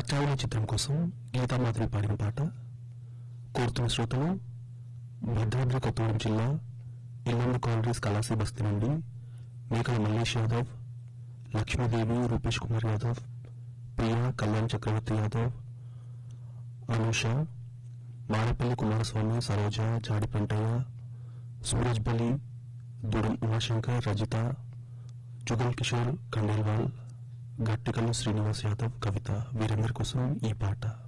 రచావళి చిత్రం కోసం గీతామాధురి పాడిన పాట కోరుతున్న శ్రోతలు భద్రాద్రి కొత్తగూడెం జిల్లా ఇల్లందు కాలనీస్ కలాసి బస్తీ నుండి మేకల మల్లేష్ యాదవ్ లక్ష్మీదేవి రూపేష్ కుమార్ యాదవ్ ప్రియా కళ్యాణ్ చక్రవర్తి యాదవ్ అనూష మారపల్లి కుమారస్వామి సరోజ జాడిపెంటయ్య సూరజ్ బలి దూడం ఉమాశంకర్ రజిత జుగల్ కిషోర్ కండేల్వాల్ గట్టికల్లు శ్రీనివాస్ యాదవ్ కవిత వీరందరి కోసం ఈ పాట